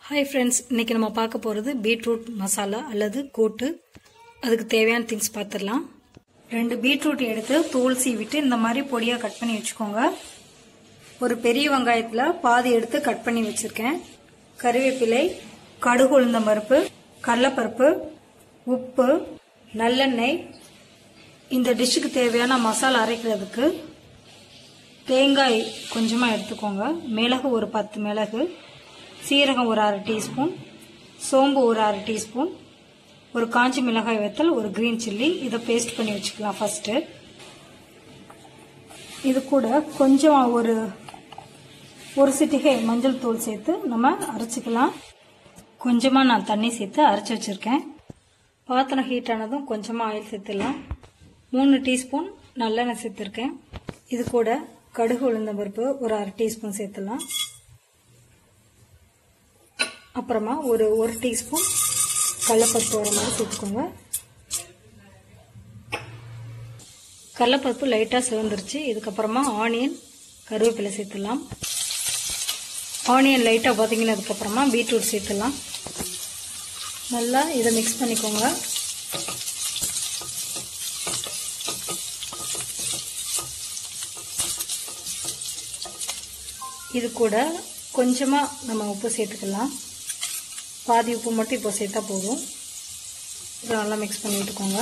hi friends இன்னைக்கு நம்ம பார்க்க போகிறது பீட்ரூட் மசாலா அல்லது கூட்டு அதுக்கு தேவையான திங்ஸ் பார்த்துடலாம் ரெண்டு பீட்ரூட் எடுத்து தூள் சீவிட்டு இந்த மாதிரி பொடியாக கட் பண்ணி வச்சுக்கோங்க ஒரு பெரிய வெங்காயத்தில் பாதி எடுத்து கட் பண்ணி வச்சுருக்கேன் கருவேப்பிலை கடுகு உளுந்தம் பருப்பு கடலப்பருப்பு உப்பு நல்லெண்ணெய் இந்த டிஷ்ஷுக்கு தேவையான மசாலா அரைக்கிறதுக்கு தேங்காய் கொஞ்சமாக எடுத்துக்கோங்க மிளகு ஒரு பத்து மிளகு சீரகம் ஒரு அரை டீஸ்பூன் சோம்பு ஒரு அரை டீஸ்பூன் ஒரு காஞ்சி மிளகாய் வத்தல் ஒரு கிரீன் சில்லி இதை பேஸ்ட் பண்ணி வச்சுக்கலாம் ஃபஸ்ட்டு இது கூட கொஞ்சம் ஒரு ஒரு சிட்டிகை மஞ்சள் தூள் சேர்த்து நம்ம அரைச்சிக்கலாம் கொஞ்சமாக நான் தண்ணி சேர்த்து அரைச்சி வச்சுருக்கேன் பாத்திரம் ஹீட் ஆனதும் கொஞ்சமாக ஆயில் சேர்த்துடலாம் மூணு டீஸ்பூன் நல்லெண்ணெய் சேர்த்துருக்கேன் இது கூட கடுகு உளுந்தம் பருப்பு ஒரு அரை டீஸ்பூன் சேர்த்துடலாம் அப்புறமா ஒரு ஒரு டீஸ்பூன் கடலப்பருப்பு வர மாதிரி சேர்த்துக்கோங்க கடலப்பருப்பு லைட்டாக சிவந்துருச்சு இதுக்கப்புறமா ஆனியன் கருவேப்பிலை சேர்த்துடலாம் ஆனியன் லைட்டாக வதங்கினதுக்கப்புறமா பீட்ரூட் சேர்த்துடலாம் நல்லா இதை மிக்ஸ் பண்ணிக்கோங்க இது கூட கொஞ்சமாக நம்ம உப்பு சேர்த்துக்கலாம் பாதி உப்பு மட்டும் இப்போ சேர்த்தா போதும் இதை நல்லா மிக்ஸ் பண்ணி விட்டுக்கோங்க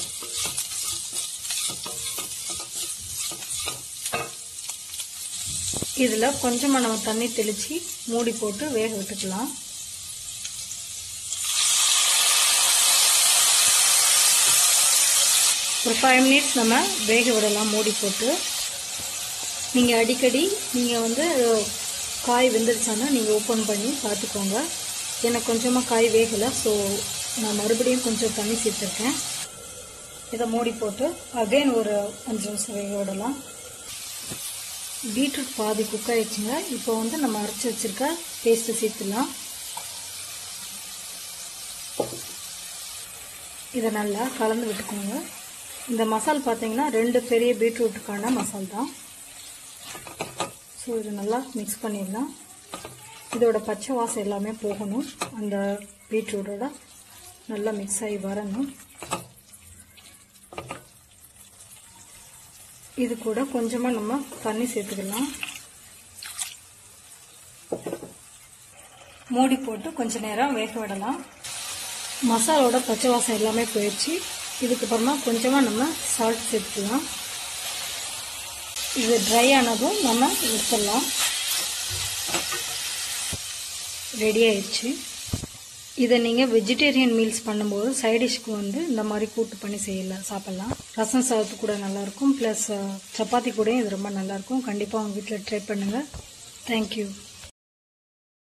இதில் கொஞ்சமாக நம்ம தண்ணி தெளித்து மூடி போட்டு வேக விட்டுக்கலாம் ஒரு ஃபைவ் மினிட்ஸ் நம்ம வேக விடலாம் மூடி போட்டு நீங்கள் அடிக்கடி நீங்கள் வந்து காய் வெந்துருச்சானா நீங்கள் ஓப்பன் பண்ணி பார்த்துக்கோங்க எனக்கு கொஞ்சமாக காய் வேகலை ஸோ நான் மறுபடியும் கொஞ்சம் தண்ணி சேர்த்துருக்கேன் இதை மூடி போட்டு அகைன் ஒரு அஞ்சு நிமிஷம் வேக விடலாம் பீட்ரூட் பாதி குக் ஆயிடுச்சுங்க இப்போ வந்து நம்ம அரைச்சி வச்சுருக்க பேஸ்ட்டு சேர்த்துலாம் இதை நல்லா கலந்து விட்டுக்கோங்க இந்த மசால் பார்த்தீங்கன்னா ரெண்டு பெரிய பீட்ரூட்டுக்கான மசால் தான் ஸோ இது நல்லா மிக்ஸ் பண்ணிடலாம் இதோட பச்சை வாசம் எல்லாமே போகணும் அந்த பீட்ரூட்டோட நல்லா மிக்ஸ் ஆகி வரணும் இது கூட கொஞ்சமாக நம்ம தண்ணி சேர்த்துக்கலாம் மூடி போட்டு கொஞ்ச நேரம் வேக விடலாம் மசாலோட பச்சை வாசம் எல்லாமே போயிடுச்சு இதுக்கப்புறமா கொஞ்சமாக நம்ம சால்ட் சேர்த்துக்கலாம் இது ட்ரை ஆனதும் நம்ம எடுத்துடலாம் ரெடி ஆயிடுச்சு இதை நீங்கள் வெஜிடேரியன் மீல்ஸ் பண்ணும்போது சைடிஷ்க்கு வந்து இந்த மாதிரி கூட்டு பண்ணி செய்யலாம் சாப்பிட்லாம் ரசம் சாதத்து கூட நல்லாயிருக்கும் ப்ளஸ் சப்பாத்தி கூடயும் இது ரொம்ப நல்லாயிருக்கும் கண்டிப்பாக உங்கள் வீட்டில் ட்ரை பண்ணுங்கள் தேங்க்யூ